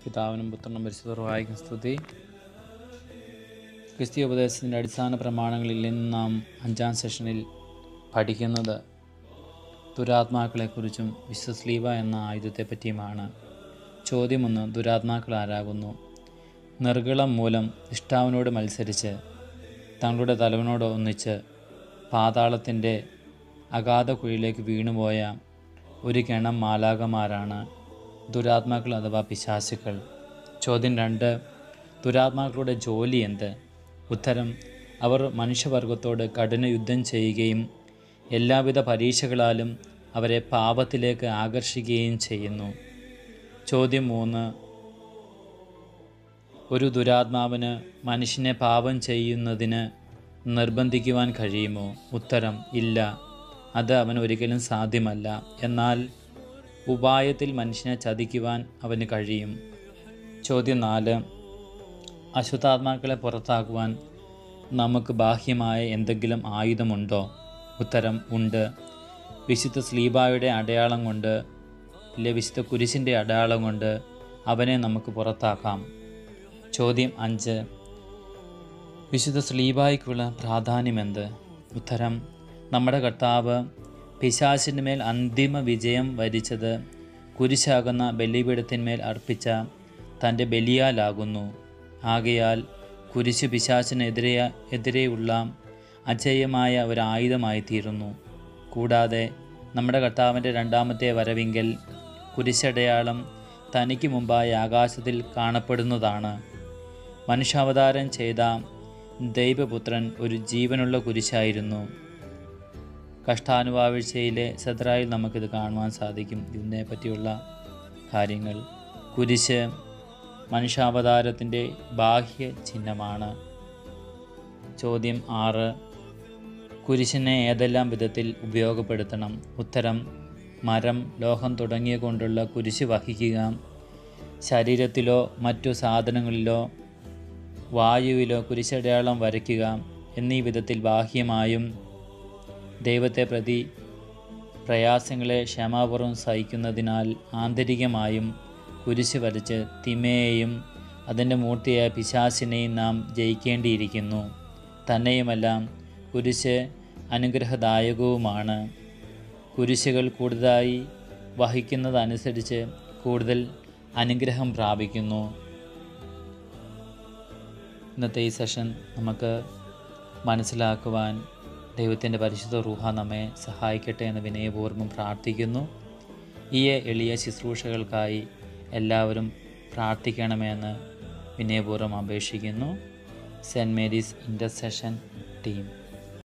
പിതാവിനും പുത്രനും പരിശുദ്ധർവായിക്കും സ്തുതി ക്രിസ്തീയ ഉപദേശത്തിൻ്റെ അടിസ്ഥാന പ്രമാണങ്ങളിൽ നിന്ന് നാം അഞ്ചാം സെഷനിൽ പഠിക്കുന്നത് ദുരാത്മാക്കളെക്കുറിച്ചും വിശ്വസ്ലീവ എന്ന ആയുധത്തെപ്പറ്റിയുമാണ് ചോദ്യമൊന്ന് ദുരാത്മാക്കൾ ആരാകുന്നു നിർഗളം മൂലം ഇഷ്ടാവിനോട് മത്സരിച്ച് തങ്ങളുടെ തലവനോട് ഒന്നിച്ച് പാതാളത്തിൻ്റെ അഗാധ കുഴിയിലേക്ക് വീണുപോയ ഒരു ഗണം മാലാകമാരാണ് ദുരാത്മാക്കൾ അഥവാ പിശാചുക്കൾ ചോദ്യം രണ്ട് ദുരാത്മാക്കളുടെ ജോലി എന്ത് ഉത്തരം അവർ മനുഷ്യവർഗത്തോട് കഠിന യുദ്ധം ചെയ്യുകയും എല്ലാവിധ പരീക്ഷകളാലും അവരെ പാപത്തിലേക്ക് ആകർഷിക്കുകയും ചെയ്യുന്നു ചോദ്യം മൂന്ന് ഒരു ദുരാത്മാവിന് മനുഷ്യനെ പാപം ചെയ്യുന്നതിന് നിർബന്ധിക്കുവാൻ കഴിയുമോ ഉത്തരം ഇല്ല അത് അവന് ഒരിക്കലും സാധ്യമല്ല എന്നാൽ ഉപായത്തിൽ മനുഷ്യനെ ചതിക്കുവാൻ അവന് കഴിയും ചോദ്യം നാല് അശുദ്ധാത്മാക്കളെ പുറത്താക്കുവാൻ നമുക്ക് ബാഹ്യമായ എന്തെങ്കിലും ആയുധമുണ്ടോ ഉത്തരം ഉണ്ട് വിശുദ്ധ സ്ലീബായുടെ അടയാളം കൊണ്ട് ഇല്ലെ വിശുദ്ധ കുരിശിൻ്റെ അടയാളം കൊണ്ട് അവനെ നമുക്ക് പുറത്താക്കാം ചോദ്യം അഞ്ച് വിശുദ്ധ സ്ലീബായ്ക്കുള്ള പ്രാധാന്യമെന്ത് ഉത്തരം നമ്മുടെ കർത്താവ് പിശാചിൻ്റെ മേൽ അന്തിമ വിജയം വരിച്ചത് കുരിശാകുന്ന ബലിപീഠത്തിന്മേൽ അർപ്പിച്ച തൻ്റെ ബലിയാലാകുന്നു ആകയാൽ കുരിശ് പിശാചിനെതിരെ എതിരെയുള്ള അജയ്യമായ ഒരു ആയുധമായി തീരുന്നു കൂടാതെ നമ്മുടെ കർത്താവിൻ്റെ രണ്ടാമത്തെ വരവിങ്കൽ കുരിശടയാളം തനിക്ക് മുമ്പായി ആകാശത്തിൽ കാണപ്പെടുന്നതാണ് മനുഷ്യാവതാരം ചെയ്ത ദൈവപുത്രൻ ഒരു ജീവനുള്ള കുരിശായിരുന്നു കഷ്ടാനുഭാവിഴ്ചയിലെ സദ്രായിൽ നമുക്കിത് കാണുവാൻ സാധിക്കും ഇതിനെ പറ്റിയുള്ള കാര്യങ്ങൾ കുരിശ് മനുഷ്യാവതാരത്തിൻ്റെ ബാഹ്യ ചിഹ്നമാണ് ചോദ്യം ആറ് കുരിശിനെ ഏതെല്ലാം വിധത്തിൽ ഉപയോഗപ്പെടുത്തണം ഉത്തരം മരം ലോഹം തുടങ്ങിയ കൊണ്ടുള്ള കുരിശ് വഹിക്കുക ശരീരത്തിലോ മറ്റു സാധനങ്ങളിലോ വായുവിലോ കുരിശടയാളം വരയ്ക്കുക എന്നീ വിധത്തിൽ ബാഹ്യമായും ദൈവത്തെ പ്രതി പ്രയാസങ്ങളെ ക്ഷമാപൂർവ്വം സഹിക്കുന്നതിനാൽ ആന്തരികമായും കുരിശ് വരച്ച് തിമയെയും അതിൻ്റെ മൂർത്തിയായ പിശാസിനെയും നാം ജയിക്കേണ്ടിയിരിക്കുന്നു തന്നെയുമല്ല കുരിശ് അനുഗ്രഹദായകവുമാണ് കുരിശുകൾ കൂടുതലായി വഹിക്കുന്നതനുസരിച്ച് കൂടുതൽ അനുഗ്രഹം പ്രാപിക്കുന്നു ഇന്നത്തെ ഈ സെഷൻ നമുക്ക് മനസ്സിലാക്കുവാൻ ദൈവത്തിൻ്റെ പരിശുദ്ധ റൂഹ നമ്മെ സഹായിക്കട്ടെ എന്ന് വിനയപൂർവ്വം പ്രാർത്ഥിക്കുന്നു ഈ എളിയ ശുശ്രൂഷകൾക്കായി എല്ലാവരും പ്രാർത്ഥിക്കണമെന്ന് വിനയപൂർവ്വം അപേക്ഷിക്കുന്നു സെൻറ്റ് മേരീസ് ഇൻ്റർസെഷൻ ടീം